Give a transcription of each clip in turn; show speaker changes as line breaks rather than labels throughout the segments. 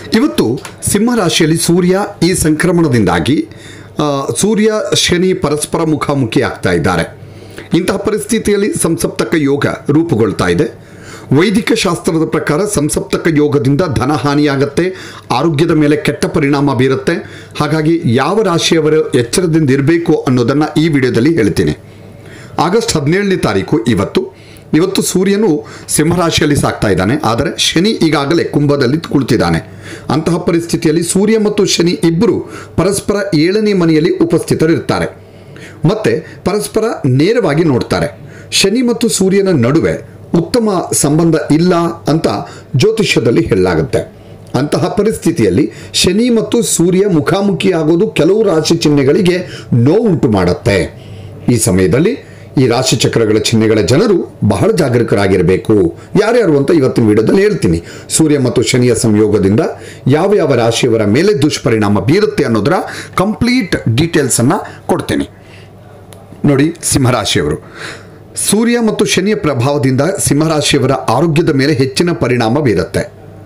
ಇವತ್ತು ಸಿಂಹ ರಾಶಿಯಲ್ಲಿ ಸೂರ್ಯ ಈ ಸಂಕ್ರಮಣದಿಂದಾಗಿ ಆ, ಸೂರ್ಯ ಶನಿ ಪರಸ್ಪರ ಮುಖಾಮುಖಿ ಆಗ್ತಾ ಇದ್ದಾರೆ ಇಂತಹ ಪರಿಸ್ಥಿತಿಯಲ್ಲಿ ಸಂಸಪ್ತಕ ಯೋಗ ರೂಪುಗೊಳ್ತಾ ಇದೆ ವೈದಿಕ ಶಾಸ್ತ್ರದ ಪ್ರಕಾರ ಸಂಸಪ್ತಕ ಯೋಗದಿಂದ ಧನ ಹಾನಿಯಾಗತ್ತೆ ಆರೋಗ್ಯದ ಮೇಲೆ ಕೆಟ್ಟ ಪರಿಣಾಮ ಬೀರುತ್ತೆ ಹಾಗಾಗಿ ಯಾವ ರಾಶಿಯವರು ಎಚ್ಚರದಿಂದ ಇರಬೇಕು ಅನ್ನೋದನ್ನು ಈ ವಿಡಿಯೋದಲ್ಲಿ ಹೇಳ್ತೀನಿ ಆಗಸ್ಟ್ ಹದಿನೇಳನೇ ತಾರೀಕು ಇವತ್ತು ಇವತ್ತು ಸೂರ್ಯನು ಸಿಂಹರಾಶಿಯಲ್ಲಿ ಸಾಕ್ತಾ ಇದ್ದಾನೆ ಆದರೆ ಶನಿ ಈಗಾಗಲೇ ಕುಂಭದಲ್ಲಿ ಕುಳಿತಿದ್ದಾನೆ ಅಂತಹ ಪರಿಸ್ಥಿತಿಯಲ್ಲಿ ಸೂರ್ಯ ಮತ್ತು ಶನಿ ಇಬ್ಬರು ಪರಸ್ಪರ ಏಳನೇ ಮನೆಯಲ್ಲಿ ಉಪಸ್ಥಿತರಿರ್ತಾರೆ ಮತ್ತೆ ಪರಸ್ಪರ ನೇರವಾಗಿ ನೋಡ್ತಾರೆ ಶನಿ ಮತ್ತು ಸೂರ್ಯನ ನಡುವೆ ಉತ್ತಮ ಸಂಬಂಧ ಇಲ್ಲ ಅಂತ ಜ್ಯೋತಿಷ್ಯದಲ್ಲಿ ಹೇಳಲಾಗುತ್ತೆ ಅಂತಹ ಪರಿಸ್ಥಿತಿಯಲ್ಲಿ ಶನಿ ಮತ್ತು ಸೂರ್ಯ ಮುಖಾಮುಖಿ ಆಗೋದು ಕೆಲವು ರಾಶಿ ಚಿಹ್ನೆಗಳಿಗೆ ನೋವುಂಟು ಮಾಡುತ್ತೆ ಈ ಸಮಯದಲ್ಲಿ ಈ ರಾಶಿ ಚಕ್ರಗಳ ಚಿಹ್ನೆಗಳ ಜನರು ಬಹಳ ಜಾಗರೂಕರಾಗಿರಬೇಕು ಯಾರ್ಯಾರು ಅಂತ ಇವತ್ತಿನ ವಿಡಿಯೋದಲ್ಲಿ ಹೇಳ್ತೀನಿ ಸೂರ್ಯ ಮತ್ತು ಶನಿಯ ಸಂಯೋಗದಿಂದ ಯಾವ ಯಾವ ರಾಶಿಯವರ ಮೇಲೆ ದುಷ್ಪರಿಣಾಮ ಬೀರುತ್ತೆ ಅನ್ನೋದರ ಕಂಪ್ಲೀಟ್ ಡೀಟೇಲ್ಸನ್ನು ಕೊಡ್ತೇನೆ ನೋಡಿ ಸಿಂಹರಾಶಿಯವರು ಸೂರ್ಯ ಮತ್ತು ಶನಿಯ ಪ್ರಭಾವದಿಂದ ಸಿಂಹರಾಶಿಯವರ ಆರೋಗ್ಯದ ಮೇಲೆ ಹೆಚ್ಚಿನ ಪರಿಣಾಮ ಬೀರುತ್ತೆ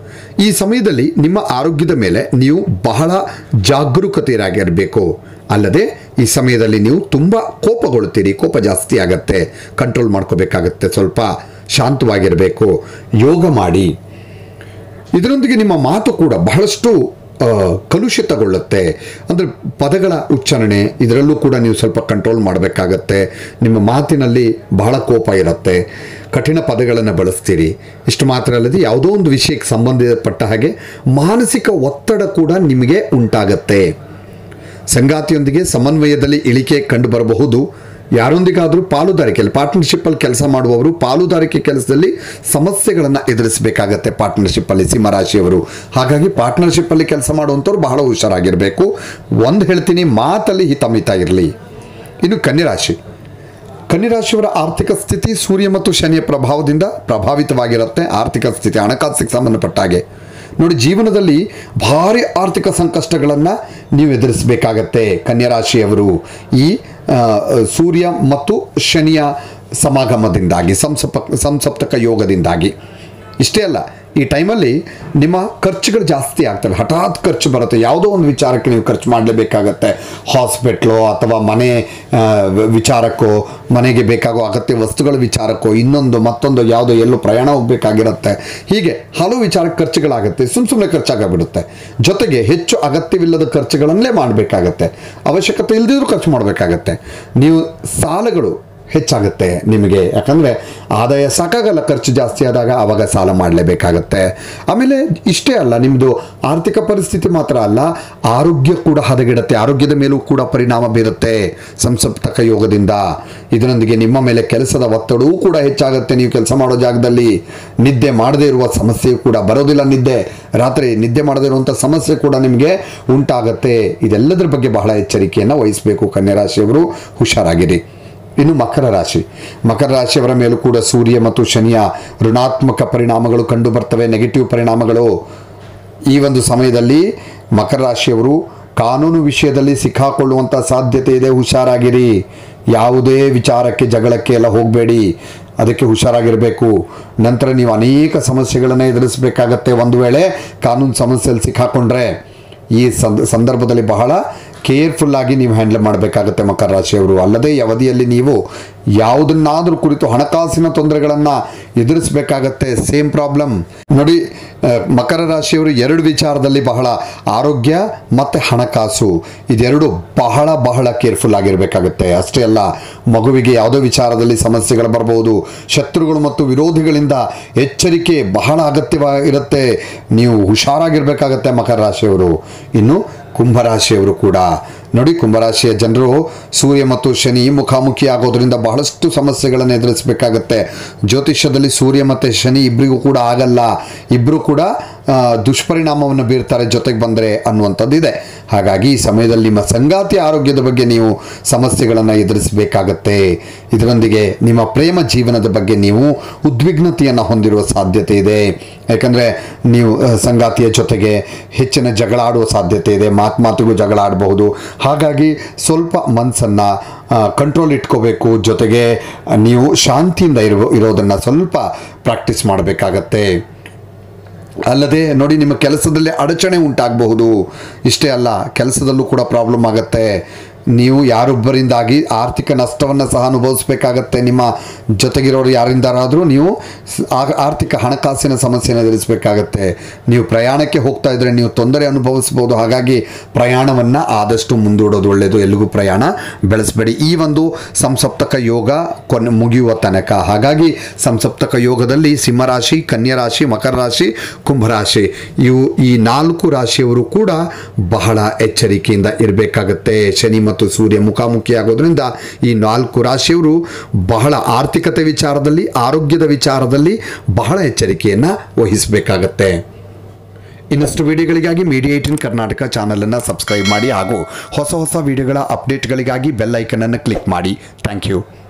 ಈ ಸಮಯದಲ್ಲಿ ನಿಮ್ಮ ಆರೋಗ್ಯದ ಮೇಲೆ ನೀವು ಬಹಳ ಜಾಗರೂಕತೆಯಾಗಿರಬೇಕು ಅಲ್ಲದೆ ಈ ಸಮಯದಲ್ಲಿ ನೀವು ತುಂಬ ಕೋಪಗೊಳ್ತೀರಿ ಕೋಪ ಜಾಸ್ತಿ ಆಗತ್ತೆ ಕಂಟ್ರೋಲ್ ಮಾಡ್ಕೋಬೇಕಾಗತ್ತೆ ಸ್ವಲ್ಪ ಶಾಂತವಾಗಿರಬೇಕು ಯೋಗ ಮಾಡಿ ಇದರೊಂದಿಗೆ ನಿಮ್ಮ ಮಾತು ಕೂಡ ಬಹಳಷ್ಟು ಆ, ಕಲುಷಿತಗೊಳ್ಳುತ್ತೆ ಅಂದರೆ ಪದಗಳ ಉಚ್ಚಾರಣೆ ಇದರಲ್ಲೂ ಕೂಡ ನೀವು ಸ್ವಲ್ಪ ಕಂಟ್ರೋಲ್ ಮಾಡಬೇಕಾಗತ್ತೆ ನಿಮ್ಮ ಮಾತಿನಲ್ಲಿ ಬಹಳ ಕೋಪ ಇರುತ್ತೆ ಕಠಿಣ ಪದಗಳನ್ನು ಬಳಸ್ತೀರಿ ಇಷ್ಟು ಮಾತ್ರ ಅಲ್ಲದೆ ಯಾವುದೋ ಒಂದು ವಿಷಯಕ್ಕೆ ಸಂಬಂಧಪಟ್ಟ ಹಾಗೆ ಮಾನಸಿಕ ಒತ್ತಡ ಕೂಡ ನಿಮಗೆ ಉಂಟಾಗತ್ತೆ ಸಂಗಾತಿಯೊಂದಿಗೆ ಸಮನ್ವಯದಲ್ಲಿ ಇಳಿಕೆ ಕಂಡು ಬರಬಹುದು ಯಾರೊಂದಿಗಾದರೂ ಪಾಲುದಾರಿಕೆಯಲ್ಲಿ ಪಾರ್ಟ್ನರ್ಶಿಪ್ಪಲ್ಲಿ ಕೆಲಸ ಮಾಡುವವರು ಪಾಲುದಾರಿಕೆ ಕೆಲಸದಲ್ಲಿ ಸಮಸ್ಯೆಗಳನ್ನು ಎದುರಿಸಬೇಕಾಗತ್ತೆ ಪಾರ್ಟ್ನರ್ಶಿಪ್ಪಲ್ಲಿ ಸಿಂಹರಾಶಿಯವರು ಹಾಗಾಗಿ ಪಾರ್ಟ್ನರ್ಶಿಪ್ಪಲ್ಲಿ ಕೆಲಸ ಮಾಡುವಂಥವ್ರು ಬಹಳ ಹುಷಾರಾಗಿರಬೇಕು ಒಂದು ಹೇಳ್ತೀನಿ ಮಾತಲ್ಲಿ ಹಿತಮಿತ ಇರಲಿ ಇನ್ನು ಕನ್ಯರಾಶಿ ಕನ್ಯರಾಶಿಯವರ ಆರ್ಥಿಕ ಸ್ಥಿತಿ ಸೂರ್ಯ ಮತ್ತು ಶನಿಯ ಪ್ರಭಾವದಿಂದ ಪ್ರಭಾವಿತವಾಗಿರುತ್ತೆ ಆರ್ಥಿಕ ಸ್ಥಿತಿ ಹಣಕಾಸಿಗೆ ಸಂಬಂಧಪಟ್ಟ ಹಾಗೆ ನೋಡಿ ಜೀವನದಲ್ಲಿ ಭಾರಿ ಆರ್ಥಿಕ ಸಂಕಷ್ಟಗಳನ್ನು ನೀವು ಎದುರಿಸಬೇಕಾಗತ್ತೆ ಕನ್ಯರಾಶಿಯವರು ಈ ಆ, ಸೂರ್ಯ ಮತ್ತು ಶನಿಯ ಸಮಾಗಮದಿಂದಾಗಿ ಸಂಸಪ ಸಂಸಪ್ತಕ ಯೋಗದಿಂದಾಗಿ ಇಷ್ಟೇ ಅಲ್ಲ ಈ ಟೈಮಲ್ಲಿ ನಿಮ್ಮ ಖರ್ಚುಗಳು ಜಾಸ್ತಿ ಆಗ್ತವೆ ಹಠಾತ್ ಖರ್ಚು ಬರುತ್ತೆ ಯಾವುದೋ ಒಂದು ವಿಚಾರಕ್ಕೆ ನೀವು ಖರ್ಚು ಮಾಡಲೇಬೇಕಾಗತ್ತೆ ಹಾಸ್ಪಿಟ್ಲು ಅಥವಾ ಮನೆ ಆ, ವ- ವಿಚಾರಕ್ಕೋ ಮನೆಗೆ ಬೇಕಾಗೋ ಅಗತ್ಯ ವಸ್ತುಗಳ ವಿಚಾರಕ್ಕೋ ಇನ್ನೊಂದು ಮತ್ತೊಂದು ಯಾವುದೋ ಎಲ್ಲೋ ಪ್ರಯಾಣ ಹೋಗಬೇಕಾಗಿರುತ್ತೆ ಹೀಗೆ ಹಲವು ವಿಚಾರಕ್ಕೆ ಖರ್ಚುಗಳಾಗುತ್ತೆ ಸುಮ್ಮ ಸುಮ್ಮನೆ ಖರ್ಚಾಗಿಬಿಡುತ್ತೆ ಜೊತೆಗೆ ಹೆಚ್ಚು ಅಗತ್ಯವಿಲ್ಲದ ಖರ್ಚುಗಳನ್ನೇ ಮಾಡಬೇಕಾಗತ್ತೆ ಅವಶ್ಯಕತೆ ಇಲ್ಲದಿದ್ರೂ ಖರ್ಚು ಮಾಡಬೇಕಾಗತ್ತೆ ನೀವು ಸಾಲಗಳು ಹೆಚ್ಚಾಗುತ್ತೆ ನಿಮಗೆ ಯಾಕಂದರೆ ಆದಾಯ ಸಾಕಾಗಲ್ಲ ಖರ್ಚು ಜಾಸ್ತಿ ಆದಾಗ ಆವಾಗ ಸಾಲ ಮಾಡಲೇಬೇಕಾಗತ್ತೆ ಆಮೇಲೆ ಇಷ್ಟೇ ಅಲ್ಲ ನಿಮ್ಮದು ಆರ್ಥಿಕ ಪರಿಸ್ಥಿತಿ ಮಾತ್ರ ಅಲ್ಲ ಆರೋಗ್ಯ ಕೂಡ ಹದಗೆಡುತ್ತೆ ಆರೋಗ್ಯದ ಮೇಲೂ ಕೂಡ ಪರಿಣಾಮ ಬೀರುತ್ತೆ ಸಂಸಪ್ತಕ ಯೋಗದಿಂದ ಇದರೊಂದಿಗೆ ನಿಮ್ಮ ಮೇಲೆ ಕೆಲಸದ ಒತ್ತಡವೂ ಕೂಡ ಹೆಚ್ಚಾಗುತ್ತೆ ನೀವು ಕೆಲಸ ಮಾಡೋ ಜಾಗದಲ್ಲಿ ನಿದ್ದೆ ಮಾಡದೇ ಇರುವ ಸಮಸ್ಯೆಯೂ ಕೂಡ ಬರೋದಿಲ್ಲ ನಿದ್ದೆ ರಾತ್ರಿ ನಿದ್ದೆ ಮಾಡದೇ ಇರುವಂಥ ಸಮಸ್ಯೆ ಕೂಡ ನಿಮಗೆ ಉಂಟಾಗತ್ತೆ ಇದೆಲ್ಲದರ ಬಗ್ಗೆ ಬಹಳ ಎಚ್ಚರಿಕೆಯನ್ನು ವಹಿಸಬೇಕು ಕನ್ಯರಾಶಿಯವರು ಹುಷಾರಾಗಿರಿ ಇನ್ನು ಮಕರ ರಾಶಿ ಮಕರ ರಾಶಿಯವರ ಮೇಲೂ ಕೂಡ ಸೂರ್ಯ ಮತ್ತು ಶನಿಯ ಋಣಾತ್ಮಕ ಪರಿಣಾಮಗಳು ಕಂಡು ಬರ್ತವೆ ನೆಗೆಟಿವ್ ಪರಿಣಾಮಗಳು ಈ ಒಂದು ಸಮಯದಲ್ಲಿ ಮಕರ ರಾಶಿಯವರು ಕಾನೂನು ವಿಷಯದಲ್ಲಿ ಸಿಕ್ಕಾಕೊಳ್ಳುವಂಥ ಸಾಧ್ಯತೆ ಇದೆ ಹುಷಾರಾಗಿರಿ ಯಾವುದೇ ವಿಚಾರಕ್ಕೆ ಜಗಳಕ್ಕೆ ಎಲ್ಲ ಹೋಗಬೇಡಿ ಅದಕ್ಕೆ ಹುಷಾರಾಗಿರಬೇಕು ನಂತರ ನೀವು ಅನೇಕ ಸಮಸ್ಯೆಗಳನ್ನು ಎದುರಿಸಬೇಕಾಗತ್ತೆ ಒಂದು ವೇಳೆ ಕಾನೂನು ಸಮಸ್ಯೆಯಲ್ಲಿ ಸಿಕ್ಕಾಕೊಂಡ್ರೆ ಈ ಸಂದ ಸಂದರ್ಭದಲ್ಲಿ ಬಹಳ ಕೇರ್ಫುಲ್ ಆಗಿ ನೀವು ಹ್ಯಾಂಡಲ್ ಮಾಡಬೇಕಾಗುತ್ತೆ ಮಕರ ರಾಶಿಯವರು ಅಲ್ಲದೆ ಈ ಅವಧಿಯಲ್ಲಿ ನೀವು ಯಾವುದನ್ನಾದರೂ ಕುರಿತು ಹಣಕಾಸಿನ ತೊಂದರೆಗಳನ್ನು ಎದುರಿಸಬೇಕಾಗತ್ತೆ ಸೇಮ್ ಪ್ರಾಬ್ಲಮ್ ನೋಡಿ ಆ, ಮಕರ ರಾಶಿಯವರು ಎರಡು ವಿಚಾರದಲ್ಲಿ ಬಹಳ ಆರೋಗ್ಯ ಮತ್ತು ಹಣಕಾಸು ಇದೆರಡು ಬಹಳ ಬಹಳ ಕೇರ್ಫುಲ್ ಆಗಿರಬೇಕಾಗುತ್ತೆ ಅಷ್ಟೇ ಅಲ್ಲ ಮಗುವಿಗೆ ಯಾವುದೋ ವಿಚಾರದಲ್ಲಿ ಸಮಸ್ಯೆಗಳು ಬರಬಹುದು ಶತ್ರುಗಳು ಮತ್ತು ವಿರೋಧಿಗಳಿಂದ ಎಚ್ಚರಿಕೆ ಬಹಳ ಅಗತ್ಯವಾಗಿರುತ್ತೆ ನೀವು ಹುಷಾರಾಗಿರ್ಬೇಕಾಗತ್ತೆ ಮಕರ ರಾಶಿಯವರು ಇನ್ನು ಕುಂಭರಾಶಿಯವರು ಕೂಡ ನೋಡಿ ಕುಂಭರಾಶಿಯ ಜನರು ಸೂರ್ಯ ಮತ್ತು ಶನಿ ಮುಖಾಮುಖಿ ಆಗೋದ್ರಿಂದ ಬಹಳಷ್ಟು ಸಮಸ್ಯೆಗಳನ್ನು ಎದುರಿಸಬೇಕಾಗತ್ತೆ ಜ್ಯೋತಿಷ್ಯದಲ್ಲಿ ಸೂರ್ಯ ಮತ್ತು ಶನಿ ಇಬ್ಬರಿಗೂ ಕೂಡ ಆಗಲ್ಲ ಇಬ್ಬರು ಕೂಡ ಆ, ದುಷ್ಪರಿಣಾಮವನ್ನು ಬೀರ್ತಾರೆ ಜೊತೆಗೆ ಬಂದರೆ ಅನ್ನುವಂಥದ್ದಿದೆ ಹಾಗಾಗಿ ಈ ಸಮಯದಲ್ಲಿ ನಿಮ್ಮ ಸಂಗಾತಿ ಆರೋಗ್ಯದ ಬಗ್ಗೆ ನೀವು ಸಮಸ್ಯೆಗಳನ್ನು ಎದುರಿಸಬೇಕಾಗತ್ತೆ ಇದರೊಂದಿಗೆ ನಿಮ್ಮ ಪ್ರೇಮ ಜೀವನದ ಬಗ್ಗೆ ನೀವು ಉದ್ವಿಗ್ನತೆಯನ್ನು ಹೊಂದಿರುವ ಸಾಧ್ಯತೆ ಇದೆ ಯಾಕಂದರೆ ನೀವು ಆ, ಸಂಗಾತಿಯ ಜೊತೆಗೆ ಹೆಚ್ಚಿನ ಜಗಳ ಆಡುವ ಸಾಧ್ಯತೆ ಇದೆ ಮಾತು ಮಾತಿಗೂ ಜಗಳ ಆಡಬಹುದು ಹಾಗಾಗಿ ಸ್ವಲ್ಪ ಮನಸ್ಸನ್ನು ಕಂಟ್ರೋಲ್ ಇಟ್ಕೋಬೇಕು ಜೊತೆಗೆ ನೀವು ಶಾಂತಿಯಿಂದ ಇರೋ ಇರೋದನ್ನು ಸ್ವಲ್ಪ ಪ್ರಾಕ್ಟೀಸ್ ಮಾಡಬೇಕಾಗತ್ತೆ ಅಲ್ಲದೆ ನೋಡಿ ನಿಮ್ಮ ಕೆಲಸದಲ್ಲಿ ಅಡಚಣೆ ಉಂಟಾಗಬಹುದು ಇಷ್ಟೇ ಅಲ್ಲ ಕೆಲಸದಲ್ಲೂ ಕೂಡ ಪ್ರಾಬ್ಲಮ್ ಆಗುತ್ತೆ ನೀವು ಯಾರೊಬ್ಬರಿಂದಾಗಿ ಆರ್ಥಿಕ ನಷ್ಟವನ್ನು ಸಹ ಅನುಭವಿಸಬೇಕಾಗತ್ತೆ ನಿಮ್ಮ ಜೊತೆಗಿರೋರು ಯಾರಿಂದಾರಾದರೂ ನೀವು ಸ್- ಆ- ಆರ್ಥಿಕ ಹಣಕಾಸಿನ ಸಮಸ್ಯೆಯನ್ನು ಎದುರಿಸಬೇಕಾಗತ್ತೆ ನೀವು ಪ್ರಯಾಣಕ್ಕೆ ಹೋಗ್ತಾ ಇದ್ರೆ ನೀವು ತೊಂದರೆ ಅನುಭವಿಸ್ಬೋದು ಹಾಗಾಗಿ ಪ್ರಯಾಣವನ್ನು ಆದಷ್ಟು ಮುಂದೂಡೋದು ಒಳ್ಳೆಯದು ಎಲ್ಲಿಗೂ ಪ್ರಯಾಣ ಬೆಳೆಸಬೇಡಿ ಈ ಒಂದು ಸಂಸಪ್ತಕ ಯೋಗ ಕೊನೆ ಮುಗಿಯುವ ತನಕ ಹಾಗಾಗಿ ಸಂಸಪ್ತಕ ಯೋಗದಲ್ಲಿ ಸಿಂಹರಾಶಿ ಕನ್ಯಾ ರಾಶಿ ಮಕರ ರಾಶಿ ಕುಂಭರಾಶಿ ಇವು ಈ ನಾಲ್ಕು ರಾಶಿಯವರು ಕೂಡ ಬಹಳ ಎಚ್ಚರಿಕೆಯಿಂದ ಇರಬೇಕಾಗತ್ತೆ ಶನಿ ಮತ್ತು ಸೂರ್ಯ ಮುಖಾಮುಖಿ ಆಗೋದ್ರಿಂದ ಈ ನಾಲ್ಕು ರಾಶಿಯವರು ಬಹಳ ಆರ್ಥಿಕತೆ ವಿಚಾರದಲ್ಲಿ ಆರೋಗ್ಯದ ವಿಚಾರದಲ್ಲಿ ಬಹಳ ಎಚ್ಚರಿಕೆಯನ್ನು ವಹಿಸಬೇಕಾಗತ್ತೆ ಇನ್ನಷ್ಟು ವಿಡಿಯೋಗಳಿಗಾಗಿ ಮೀಡಿಯಾ ಏಟಿನ್ ಕರ್ನಾಟಕ ಚಾನಲನ್ನು ಸಬ್ಸ್ಕ್ರೈಬ್ ಮಾಡಿ ಹಾಗೂ ಹೊಸ ಹೊಸ ವಿಡಿಯೋಗಳ ಅಪ್ಡೇಟ್ಗಳಿಗಾಗಿ ಬೆಲ್ ಐಕನನ್ನು ಕ್ಲಿಕ್ ಮಾಡಿ ಥ್ಯಾಂಕ್ ಯು